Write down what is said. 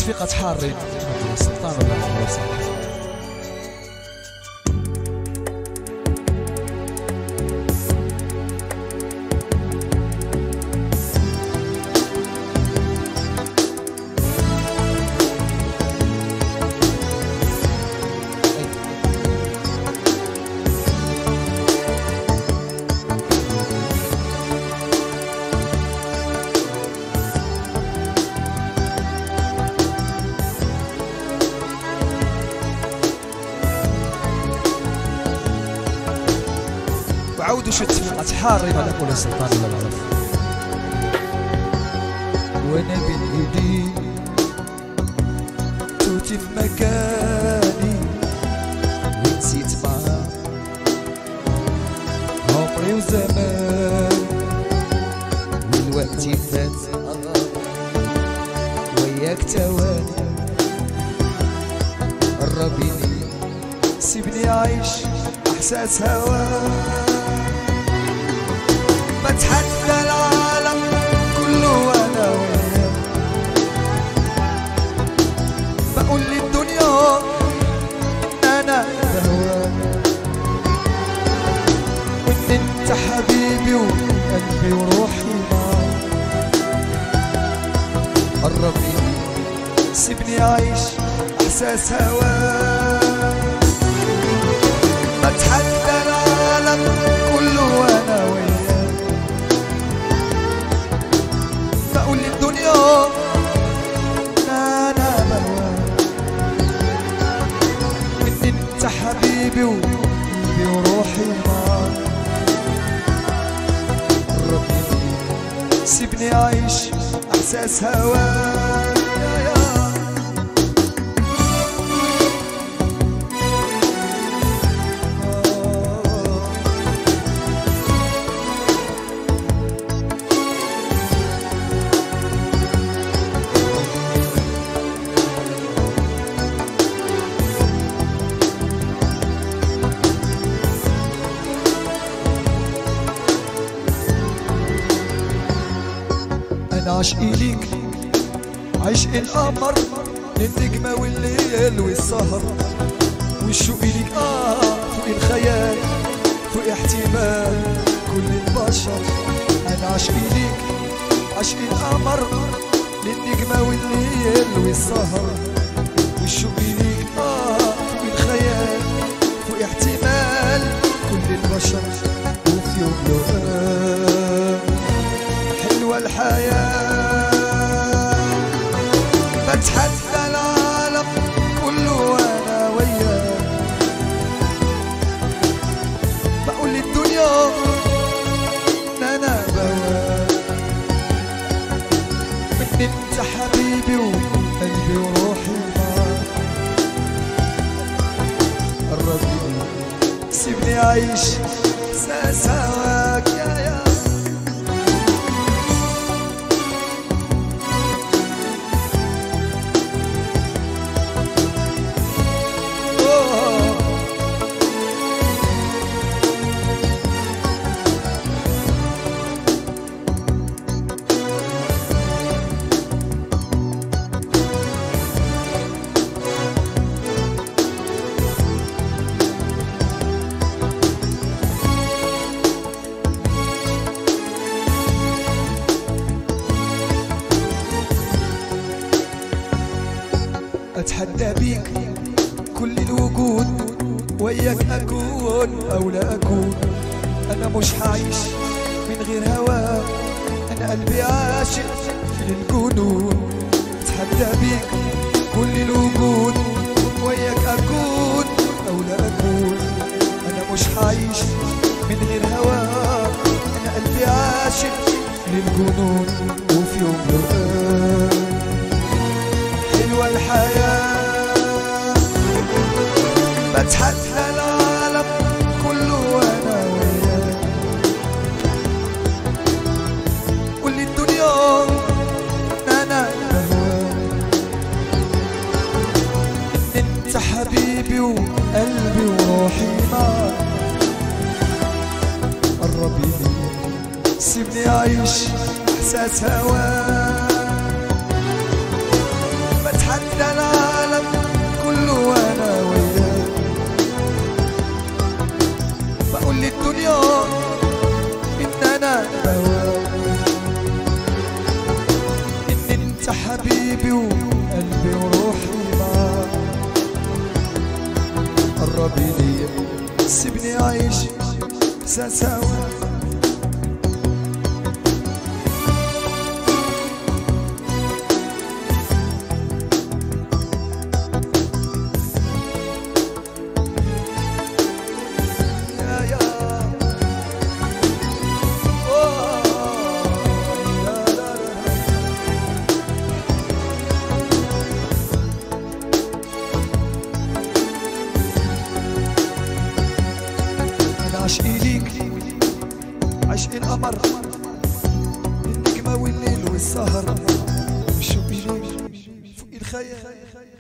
شفيقة حارين سلطان ولا حروسة وعاودوا شو تفيقة حارين ولا قول سلطان ولا العرف وانا بين ايدي توتي في مكاني ونسيت معاه عمري وزمان والوقت فات وياك تواني قربيني سيبني اعيش احساس هواك بتحدى العالم كله وانا وياك بقول للدنيا انا بهواك وان انت حبيبي وقلبي وروحي معاك قرب ايدي سيبني اعيش احساس هواك بتحدى العالم كله وانا وياك بقول للدنيا انا بهواك ان انت حبيبي وقلبي وروحي معاك ربي سيبني اعيش احساس هواك يا يا انا عشقي ليك عشق القمر للنجمة والليل والسهر والشوق ليك اه فوق الخيال فوق احتمال كل البشر انا عشقي ليك عشق القمر للنجمة والليل والسهر والشوق ليك اه فوق الخيال فوق احتمال كل البشر وفي يوم يوم حلوة الحياة بتحدى العالم كله وانا وياك بقول للدنيا ان انا بواك ان انت حبيبي وقلبي وروحي معاك قربني سيبني اعيش احساس هواك يا يا اتحدى بيك كل الوجود وياك اكون او لا اكون انا مش هعيش من غير هواك انا قلبي عاشق للجنون اتحدى بيك كل الوجود وياك اكون او لا اكون انا مش هعيش من غير هواك انا قلبي عاشق للجنون وفي يوم لقاك حلوة الحياة بتحدى العالم كله وانا وياك قول لي الدنيا إن انا بهواك ان انت حبيبي وقلبي وروحي معاك قرب لي سيبني اعيش احساس هواك بتحدى انت العالم كله وانا وياك بقول للدنيا ان انا بهواك ان انت حبيبي وقلبي وروحي معاك قرب لي سيبني اعيش سوا يا يا أوه، لا لا لا أنا عشقي ليك عشق القمر النجمة والليل والسهر شوفي ليك فوق الخيال